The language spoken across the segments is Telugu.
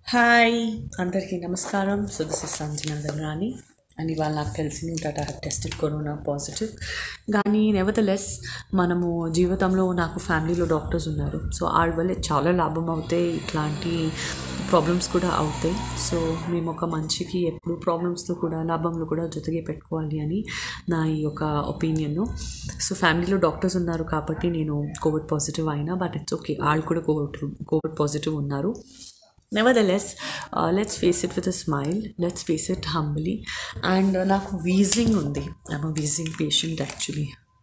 హాయ్ అందరికీ నమస్కారం so this is Sanjana Rani అని వాళ్ళు నాకు తెలిసింది that I have tested corona positive కానీ నెవతలెస్ మనము జీవితంలో నాకు ఫ్యామిలీలో డాక్టర్స్ ఉన్నారు సో వాళ్ళ వల్ల చాలా లాభం అవుతాయి ఇట్లాంటి ప్రాబ్లమ్స్ కూడా అవుతాయి సో మేము ఒక మనిషికి ఎప్పుడు ప్రాబ్లమ్స్తో కూడా లాభంలో కూడా జొతగే పెట్టుకోవాలి అని నా ఈ యొక్క ఒపీనియన్ సో ఫ్యామిలీలో డాక్టర్స్ ఉన్నారు కాబట్టి నేను కోవిడ్ పాజిటివ్ అయినా బట్ ఇట్స్ ఓకే వాళ్ళు కూడా కోవిడ్ కోవిడ్ పాజిటివ్ ఉన్నారు nevertheless let's face it with a smile let's face it humbly and నాకు వీజింగ్ ఉంది I'm wheezing patient actually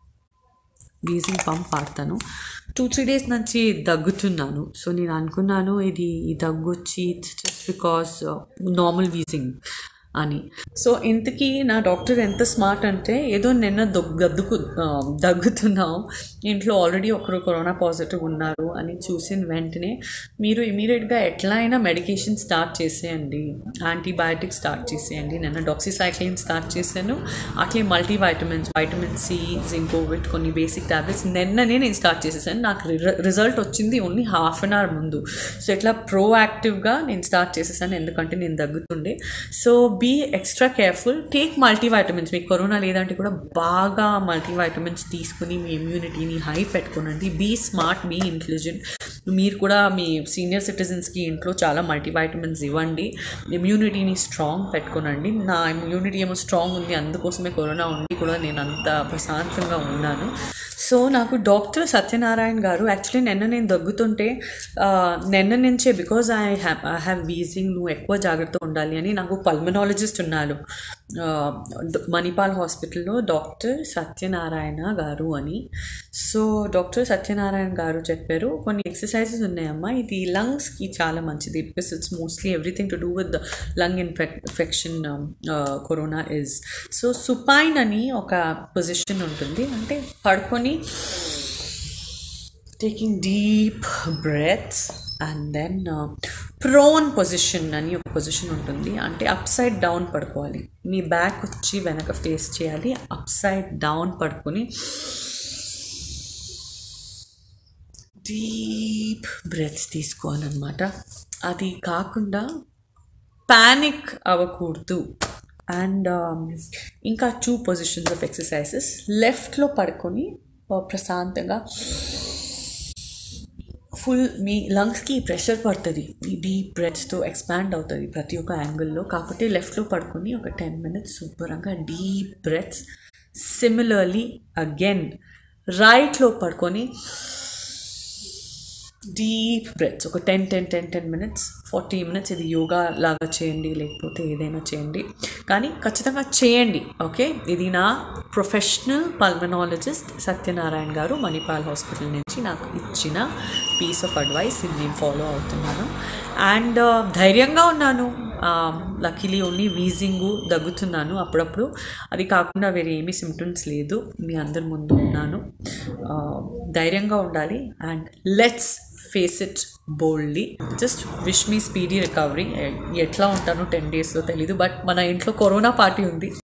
wheezing pump వాడతాను టూ త్రీ డేస్ నుంచి దగ్గుతున్నాను సో నేను అనుకున్నాను ఇది ఈ దగ్గు వచ్చి జస్ట్ బికాస్ నార్మల్ వీజింగ్ అని సో ఇంతకీ నా డాక్టర్ ఎంత స్మార్ట్ అంటే ఏదో నిన్న దొగ్ గద్దుకు ఆ, దగ్గుతున్నాం ఇంట్లో ఆల్రెడీ ఒకరు కరోనా పాజిటివ్ ఉన్నారు అని చూసిన వెంటనే మీరు ఇమీడియట్గా ఎట్లా అయినా మెడికేషన్ స్టార్ట్ చేసేయండి యాంటీబయాటిక్ స్టార్ట్ చేసేయండి నిన్న డాక్సిసైక్లిన్ స్టార్ట్ చేశాను అట్లే multi vitamins vitamin C Zincovit కొన్ని బేసిక్ టాబ్లెట్స్ నిన్ననే నేను స్టార్ట్ చేసేసాను నాకు రిజల్ట్ వచ్చింది ఓన్లీ హాఫ్ అన్ అవర్ ముందు సో ఇట్లా ప్రో యాక్టివ్గా నేను స్టార్ట్ చేసేసాను ఎందుకంటే నేను దగ్గుతుండే so be extra careful take multi vitamins మీకు కరోనా లేదంటే కూడా బాగా మల్టీ వైటమిన్స్ తీసుకుని మీ ఇమ్యూనిటీని హై పెట్టుకోనండి బీ స్మార్ట్ బీ ఇంటెలిజెంట్ మీరు కూడా మీ సీనియర్ సిటిజన్స్కి ఇంట్లో చాలా మల్టీ వైటమిన్స్ ఇవ్వండి ఇమ్యూనిటీని స్ట్రాంగ్ పెట్టుకోనండి నా ఇమ్యూనిటీ ఏమో స్ట్రాంగ్ ఉంది అందుకోసమే కరోనా ఉండి కూడా నేను అంత ప్రశాంతంగా ఉన్నాను సో నాకు డాక్టర్ సత్యనారాయణ గారు యాక్చువల్లీ నిన్న నేను దగ్గుతుంటే ఆ, నిన్న నుంచే because I have I have wheezing నువ్వు ఎక్కువ జాగ్రత్త ఉండాలి అని నాకు పల్మనాలజిస్ట్ ఉన్నారు ఆ, డ- మణిపాల్ హాస్పిటల్లో డాక్టర్ సత్యనారాయణ గారు అని సో డాక్టర్ సత్యనారాయణ గారు చెప్పారు కొన్ని ఎక్సర్సైజెస్ ఉన్నాయమ్మా ఇది లంగ్స్కి చాలా మంచిది because it's mostly everything to do with lung infec infection corona is so supine అని ఒక పొజిషన్ ఉంటుంది అంటే పడుకొని taking deep breaths and then prone position అని ఒక పొజిషన్ ఉంటుంది అంటే అప్ సైడ్ డౌన్ పడుకోవాలి మీ బ్యాక్ వచ్చి వెనక ఫేస్ చేయాలి అప్ సైడ్ డౌన్ పడుకొని డీప్ బ్రెత్స్ తీసుకోవాలన్నమాట అది కాకుండా ప్యానిక్ అవ్వకూడదు అండ్ ఇంకా టూ పొజిషన్స్ ఆఫ్ ఎక్సర్సైజెస్ లెఫ్ట్లో పడుకొని uh, ప్రశాంతంగా ఫుల్ మీ లంగ్స్కి ప్రెషర్ పడుతుంది మీ డీప్ బ్రెత్స్తో ఎక్స్పాండ్ అవుతుంది ప్రతి ఒక్క యాంగిల్లో కాబట్టి లెఫ్ట్లో పడుకొని ఒక టెన్ మినిట్స్ శుభ్రంగా డీప్ బ్రెత్స్ సిమిలర్లీ అగైన్ రైట్లో పడుకొని డీప్ బ్రెత్స్ ఒక ten ten ten ten minutes forty minutes ఇది యోగా లాగా చేయండి లేకపోతే ఏదైనా చేయండి కానీ ఖచ్చితంగా చేయండి ఓకే ఇది నా ప్రొఫెషనల్ పల్మనాలజిస్ట్ సత్యనారాయణ గారు మణిపాల్ హాస్పిటల్ నుంచి నాకు ఇచ్చిన పీస్ ఆఫ్ అడ్వైస్ ఇది నేను ఫాలో అవుతున్నాను అండ్ ధైర్యంగా ఉన్నాను లక్కీలీ ఓన్లీ వీజింగు దగ్గుతున్నాను అప్పుడప్పుడు అది కాకుండా వేరే ఏమీ సిమ్టమ్స్ లేదు మీ అందరి ముందు ఉన్నాను ఆ, ధైర్యంగా ఉండాలి and let's face it boldly just wish మీ స్పీడీ రికవరీ ఎట్లా ఉంటానో టెన్ డేస్లో తెలీదు బట్ మన ఇంట్లో కరోనా పార్టీ ఉంది